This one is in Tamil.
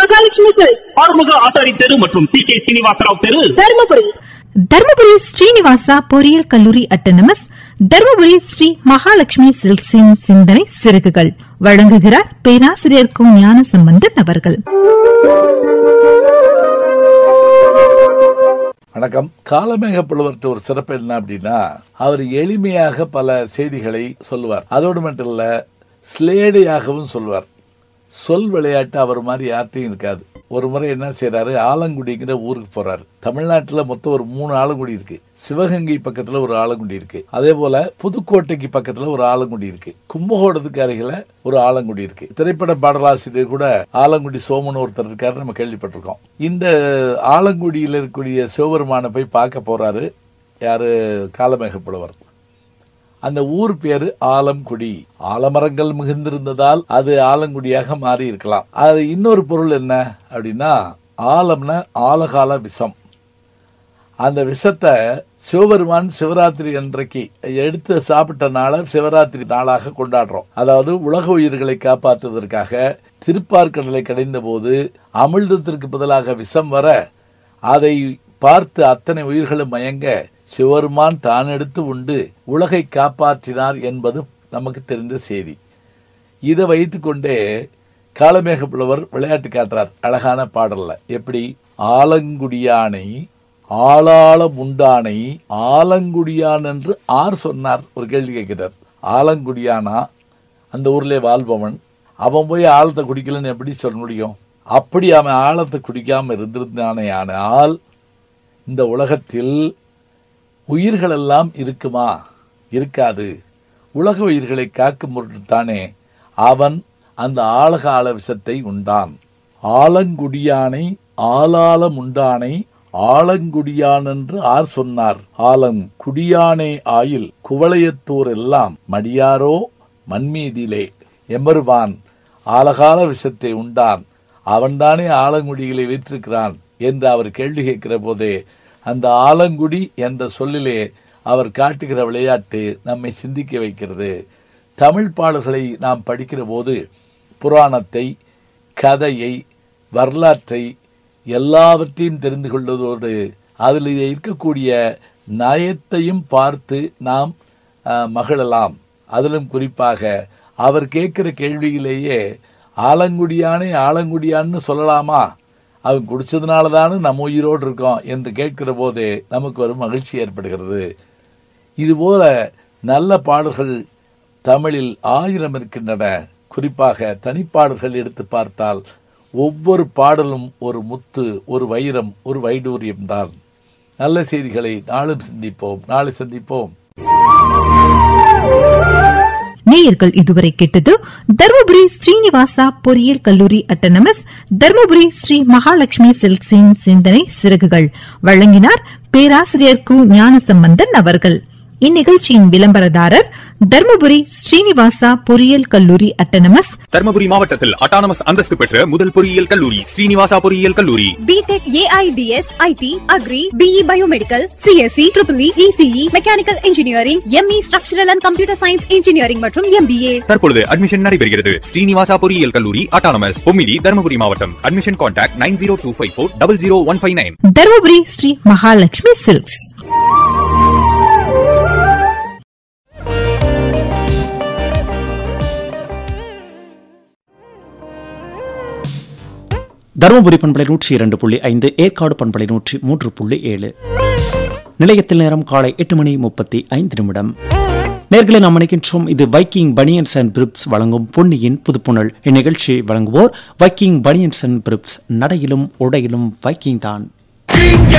மகாலட்சுமி சில்க்ஸ் ஆறுமுக ஆசாரி தெரு மற்றும் சி கே சீனிவாசராவ் தெரு தருமபுரி தர்மபுரி ஸ்ரீனிவாசா பொறியியல் கல்லூரி அட்டனமஸ் தர்மபுரி ஸ்ரீ மகாலட்சுமி சில்க்ஸின் சிந்தனை சிறகுகள் வழங்குகிறார் பேராசிரியர் கு ஞான சம்பந்தன் அவர்கள் வணக்கம் காலமேக புலவர்கிட்ட ஒரு சிறப்பு என்ன அப்படின்னா அவர் எளிமையாக பல செய்திகளை சொல்லுவார் அதோடு மட்டும் இல்ல ஸ்லேடையாகவும் சொல்வார் சொல் விளையாட்டு அவர் மாதிரி யார்ட்டையும் இருக்காது ஒரு முறை என்ன செய்றாரு ஆலங்குடிங்கிற ஊருக்கு போறாரு தமிழ்நாட்டுல மொத்தம் ஒரு மூணு ஆலங்குடி இருக்கு சிவகங்கை பக்கத்துல ஒரு ஆலங்குடி இருக்கு அதே போல புதுக்கோட்டைக்கு பக்கத்துல ஒரு ஆலங்குடி இருக்கு கும்பகோணத்துக்கு அருகில ஒரு ஆலங்குடி இருக்கு திரைப்பட பாடலாசிரியர் கூட ஆலங்குடி சோமன் ஒருத்தர் இருக்காரு நம்ம கேள்விப்பட்டிருக்கோம் இந்த ஆலங்குடியில் இருக்கக்கூடிய சிவபெருமானை போய் பார்க்க போறாரு யாரு காலமேக புலவர் அந்த ஊர் பேரு ஆலங்குடி ஆலமரங்கள் மிகுந்திருந்ததால் அது ஆலங்குடியாக மாறி இருக்கலாம் அது இன்னொரு பொருள் என்ன அப்படின்னா ஆலம்னா ஆலகால விஷம் அந்த விஷத்தை சிவபெருமான் சிவராத்திரி அன்றைக்கு எடுத்து சாப்பிட்ட நாளை சிவராத்திரி நாளாக கொண்டாடுறோம் அதாவது உலக உயிர்களை காப்பாற்றுவதற்காக திருப்பார்கடலை கடைந்த போது அமிழ்தத்திற்கு பதிலாக விஷம் வர அதை பார்த்து அத்தனை உயிர்களும் மயங்க சிவருமான் தான் எடுத்து உண்டு உலகை காப்பாற்றினார் என்பது நமக்கு தெரிந்த செய்தி இதை வைத்துக்கொண்டே காலமேக புலவர் விளையாட்டு காட்டுறார் அழகான பாடல்ல எப்படி ஆலங்குடியானை ஆளாள முண்டானை ஆலங்குடியான் என்று ஆர் சொன்னார் ஒரு கேள்வி கேட்கிறார் ஆலங்குடியானா அந்த ஊர்ல வாழ்பவன் அவன் போய் ஆழத்தை குடிக்கலன்னு எப்படி சொல்ல முடியும் அப்படி அவன் ஆழத்தை குடிக்காம இருந்திருந்தானே ஆனால் இந்த உலகத்தில் உயிர்களெல்லாம் இருக்குமா இருக்காது உலக உயிர்களை காக்கும் பொருட்டுத்தானே அவன் அந்த ஆழகால விஷத்தை உண்டான் ஆலங்குடியானை ஆளாளம் உண்டானை ஆலங்குடியான் என்று ஆர் சொன்னார் ஆலம் குடியானே ஆயில் குவளையத்தூர் எல்லாம் மடியாரோ மண்மீதிலே எம்பெருமான் ஆலகால விஷத்தை உண்டான் அவன்தானே ஆலங்குடிகளை வீற்றிருக்கிறான் என்று அவர் கேள்வி கேட்கிற போதே அந்த ஆலங்குடி என்ற சொல்லிலே அவர் காட்டுகிற விளையாட்டு நம்மை சிந்திக்க வைக்கிறது தமிழ் பாடல்களை நாம் படிக்கிற போது புராணத்தை கதையை வரலாற்றை எல்லாவற்றையும் தெரிந்து கொள்வதோடு அதில் இருக்கக்கூடிய நயத்தையும் பார்த்து நாம் அஹ், மகிழலாம் அதிலும் குறிப்பாக அவர் கேட்கிற கேள்வியிலேயே ஆலங்குடியானே ஆலங்குடியான்னு சொல்லலாமா அவன் குடிச்சதுனால தானே நம்ம உயிரோடு இருக்கோம் என்று கேட்கிற போதே நமக்கு ஒரு மகிழ்ச்சி ஏற்படுகிறது இதுபோல நல்ல பாடல்கள் தமிழில் ஆயிரம் இருக்கின்றன குறிப்பாக தனிப்பாடல்கள் எடுத்து பார்த்தால் ஒவ்வொரு பாடலும் ஒரு முத்து ஒரு வைரம் ஒரு வைடூரியம் தான் நல்ல செய்திகளை நாளும் சிந்திப்போம் நாளை சந்திப்போம் நேயர்கள் இதுவரை கேட்டது தர்மபுரி ஸ்ரீனிவாசா பொறியியல் கல்லூரி அட்டனமஸ் தர்மபுரி ஸ்ரீ மகாலட்சுமி சில்க்ஸின் சிந்தனை சிறகுகள் வழங்கினார் பேராசிரியர் கு ஞானசம்பந்தன் அவர்கள் இந்நிகழ்ச்சியின் விளம்பரதாரர் தர்மபுரி ஸ்ரீனிவாசா பொறியியல் கல்லூரி அட்டனமஸ் தர்மபுரி மாவட்டத்தில் அட்டானமஸ் அந்தஸ்து பெற்ற முதல் பொறியியல் கல்லூரி ஸ்ரீனிவாசா பொறியியல் கல்லூரி BTech AIDS IT agri BE biomedical CSC triple ECE mechanical engineering ME structural and computer science engineering மற்றும் எம்பிஏ தற்பொழுது அட்மிஷன் நடைபெறுகிறது ஸ்ரீனிவாசா பொறியியல் கல்லூரி அட்டானமஸ் பொம்மிடி தர்மபுரி மாவட்டம் admission contact nine zero two five four double zero one five nine Dharmapuri Shri Mahalakshmi silks Dharmapuri பண்பலை நூற்றி இரண்டு புள்ளி ஐந்து ஏற்காடு பண்பலை நூற்றி மூன்று புள்ளி ஏழு நிலையத்தில் நேரம் காலை எட்டு மணி முப்பத்தி ஐந்து நிமிடம் நேர்களை நாம் நினைக்கின்றோம் இது வைக்கிங் பனியன்ஸ் அண்ட் பிரிப்ஸ் வழங்கும் பொன்னியின் புதுப்புணல் இந்நிகழ்ச்சியை வழங்குவோர் வைக்கிங் பனியன்ஸ் அண்ட் பிரிப்ஸ் நடையிலும் உடையிலும் வைக்கிங் தான்